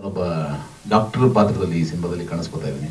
ಒಬ್ಬ ಡಾಕ್ಟರ್ ಪಾತ್ರದಲ್ಲಿ ಈ ಸಿನಿಮಾದಲ್ಲಿ ಕಾಣಿಸ್ಕೊತಾ ಇದ್ದೀನಿ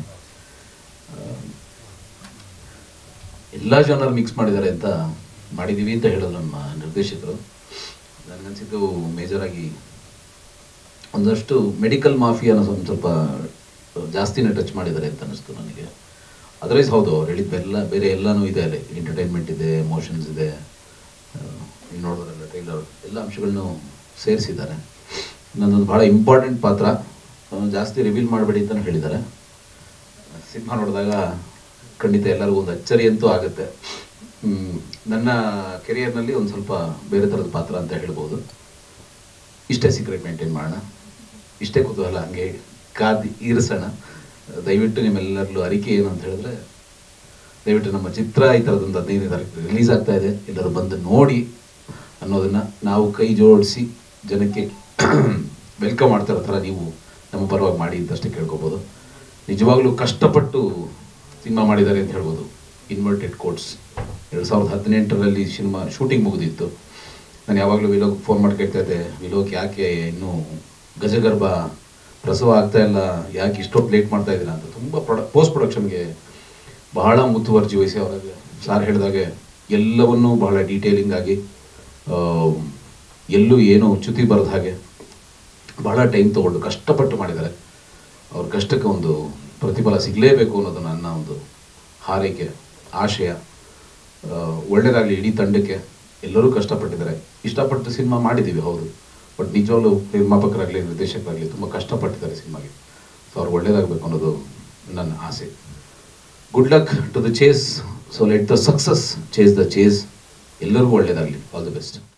ಎಲ್ಲ ಜನರು ಮಿಕ್ಸ್ ಮಾಡಿದ್ದಾರೆ ಅಂತ ಮಾಡಿದ್ದೀವಿ ಅಂತ ಹೇಳೋದು ನಮ್ಮ ನಿರ್ದೇಶಕರು ನನಗನ್ಸಿದ್ದು ಮೇಜರಾಗಿ ಒಂದಷ್ಟು ಮೆಡಿಕಲ್ ಮಾಫಿಯಾನ ಒಂದು ಸ್ವಲ್ಪ ಜಾಸ್ತಿನೇ ಟಚ್ ಮಾಡಿದ್ದಾರೆ ಅಂತ ಅನ್ನಿಸ್ತು ನನಗೆ ಅದರ್ವೈಸ್ ಹೌದು ಅವ್ರು ಹೇಳಿದ್ದೆಲ್ಲ ಬೇರೆ ಎಲ್ಲನೂ ಇದೆ ಅಲ್ಲಿ ಎಂಟರ್ಟೈನ್ಮೆಂಟ್ ಇದೆ ಎಮೋಷನ್ಸ್ ಇದೆ ನೀವು ನೋಡಿದ್ರಲ್ಲ ಟ್ರೈಲರ್ ಎಲ್ಲ ಅಂಶಗಳನ್ನು ಸೇರಿಸಿದ್ದಾರೆ ನನ್ನದೊಂದು ಭಾಳ ಇಂಪಾರ್ಟೆಂಟ್ ಪಾತ್ರ ಆ, ಜಾಸ್ತಿ ರಿವೀಲ್ ಮಾಡಬೇಡಿ ಅಂತಲೂ ಹೇಳಿದ್ದಾರೆ ಸಿನಿಮಾ ನೋಡಿದಾಗ ಖಂಡಿತ ಎಲ್ಲರಿಗೂ ಒಂದು ಅಚ್ಚರಿ ಅಂತೂ ಆಗುತ್ತೆ ಹ್ಮ್, ನನ್ನ ಕೆರಿಯರ್ನಲ್ಲಿ ಒಂದು ಸ್ವಲ್ಪ ಬೇರೆ ಥರದ ಪಾತ್ರ ಅಂತ ಹೇಳ್ಬೋದು ಇಷ್ಟೇ ಸೀಕ್ರೆಟ್ ಮೇಂಟೈನ್ ಮಾಡೋಣ ಇಷ್ಟೇ ಕುತೂಹಲ ಹಂಗೆ ಕಾದಿ ಇರಿಸೋಣ ದಯವಿಟ್ಟು ನಿಮ್ಮೆಲ್ಲರಲ್ಲೂ ಅರಿಕೆ ಏನು ಅಂತ ಹೇಳಿದ್ರೆ ದಯವಿಟ್ಟು ನಮ್ಮ ಚಿತ್ರ ಈ ಥರದೊಂದು ಹದಿನೈದನೇ ತಾರೀಕು ರಿಲೀಸ್ ಆಗ್ತಾ ಇದೆ ಎಲ್ಲರೂ ಬಂದು ನೋಡಿ ಅನ್ನೋದನ್ನು ನಾವು ಕೈ ಜೋಡಿಸಿ ಜನಕ್ಕೆ ವೆಲ್ಕಮ್ ಮಾಡ್ತಿರೋ ಥರ ನೀವು ನಮ್ಮ ಪರವಾಗಿ ಮಾಡಿ ಅಂತಷ್ಟೇ ಕೇಳ್ಕೊಬೋದು ನಿಜವಾಗ್ಲೂ ಕಷ್ಟಪಟ್ಟು ಸಿನಿಮಾ ಮಾಡಿದ್ದಾರೆ ಅಂತ ಹೇಳ್ಬೋದು ಇನ್ವರ್ಟೆಡ್ ಕೋಟ್ಸ್ ಎರಡು ಸಾವಿರದ ಹದಿನೆಂಟರಲ್ಲಿ ಸಿನಿಮಾ ಶೂಟಿಂಗ್ ಮುಗಿದಿತ್ತು ನಾನು ಯಾವಾಗಲೂ ವಿಲೋಕ್ ಫೋನ್ ಮಾಡಿ ಕೇಳ್ತಾ ಇದ್ದೆ ವಿಲೋಕ್ ಯಾಕೆ ಇನ್ನೂ ಗಜಗರ್ಭ ಪ್ರಸವ ಆಗ್ತಾ ಇಲ್ಲ ಯಾಕೆ ಇಷ್ಟೊತ್ತು ಲೇಟ್ ಮಾಡ್ತಾ ಇದ್ದೀರಾ ಅಂತ ತುಂಬ ಪ್ರೊಡ ಪೋಸ್ಟ್ ಪ್ರೊಡಕ್ಷನ್ಗೆ ಬಹಳ ಮುತುವರ್ಜಿ ವಹಿಸಿ ಅವರಾಗೆ ಸಾರ್ ಹೇಳಿದಾಗೆ ಎಲ್ಲವನ್ನೂ ಬಹಳ ಡೀಟೇಲಿಂಗ್ ಆಗಿ ಆ, ಎಲ್ಲೂ ಏನೂ ಚ್ಯುತಿ ಬರದ ಹಾಗೆ ಬಹಳ ಟೈಮ್ ತೊಗೊಂಡು ಕಷ್ಟಪಟ್ಟು ಮಾಡಿದ್ದಾರೆ ಅವ್ರ ಕಷ್ಟಕ್ಕೆ ಒಂದು ಪ್ರತಿಫಲ ಸಿಗಲೇಬೇಕು ಅನ್ನೋದು ನನ್ನ ಒಂದು ಹಾರೈಕೆ ಆಶಯ ಆ, ಒಳ್ಳೆಯದಾಗಲಿ ಇಡೀ ತಂಡಕ್ಕೆ ಎಲ್ಲರೂ ಕಷ್ಟಪಟ್ಟಿದ್ದಾರೆ ಇಷ್ಟಪಟ್ಟು ಸಿನಿಮಾ ಮಾಡಿದ್ದೀವಿ ಹೌದು ಬಟ್ ನಿಜವಾಗ್ಲೂ ನಿರ್ಮಾಪಕರಾಗಲಿ ನಿರ್ದೇಶಕರಾಗಲಿ ತುಂಬ ಕಷ್ಟಪಟ್ಟಿದ್ದಾರೆ ಸಿನಿಮಾಗೆ ಸೊ ಅವ್ರು ಒಳ್ಳೇದಾಗಬೇಕು ಅನ್ನೋದು ನನ್ನ ಆಸೆ good luck to the chase so let the success chase the chase ಎಲ್ಲರಿಗೂ ಒಳ್ಳೇದಾಗಲಿ ಆಲ್ ದಿ ಬೆಸ್ಟ್